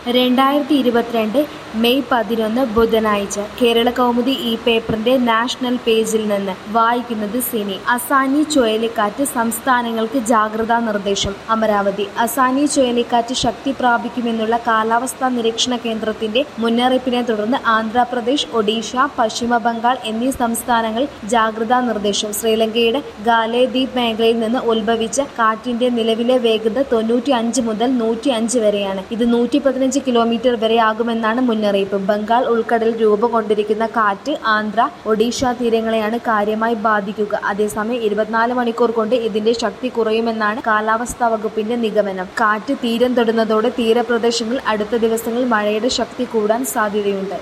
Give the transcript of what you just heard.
രണ്ടായിരത്തി ഇരുപത്തിരണ്ട് മെയ് പതിനൊന്ന് ബുധനാഴ്ച കേരള കൗമുദി ഈ പേപ്പറിന്റെ നാഷണൽ പേജിൽ നിന്ന് വായിക്കുന്നത് സിനി അസാനി ചുഴലിക്കാറ്റ് സംസ്ഥാനങ്ങൾക്ക് ജാഗ്രതാ നിർദ്ദേശം അമരാവതി അസാനി ചുഴലിക്കാറ്റ് ശക്തി പ്രാപിക്കുമെന്നുള്ള കാലാവസ്ഥാ നിരീക്ഷണ കേന്ദ്രത്തിന്റെ മുന്നറിയിപ്പിനെ തുടർന്ന് ആന്ധ്രാപ്രദേശ് ഒഡീഷ പശ്ചിമ ബംഗാൾ എന്നീ സംസ്ഥാനങ്ങൾ ജാഗ്രതാ നിർദ്ദേശം ശ്രീലങ്കയുടെ ഗാലെ ദ്വീപ് മേഖലയിൽ നിന്ന് ഉത്ഭവിച്ച കാറ്റിന്റെ നിലവിലെ വേഗത തൊണ്ണൂറ്റി അഞ്ച് മുതൽ നൂറ്റി അഞ്ച് വരെയാണ് ഇത് നൂറ്റി പതിനഞ്ച് കിലോമീറ്റർ വരെയാകുമെന്നാണ് മുന്നറിയിപ്പ് ബംഗാൾ ഉൾക്കടലിൽ രൂപം കൊണ്ടിരിക്കുന്ന കാറ്റ് ആന്ധ്ര ഒഡീഷ തീരങ്ങളെയാണ് കാര്യമായി ബാധിക്കുക അതേസമയം ഇരുപത്തിനാല് മണിക്കൂർ കൊണ്ട് ഇതിന്റെ ശക്തി കുറയുമെന്നാണ് കാലാവസ്ഥാ വകുപ്പിന്റെ നിഗമനം കാറ്റ് തീരം തൊടുന്നതോടെ തീരപ്രദേശങ്ങളിൽ അടുത്ത ദിവസങ്ങളിൽ മഴയുടെ ശക്തി കൂടാൻ സാധ്യതയുണ്ട്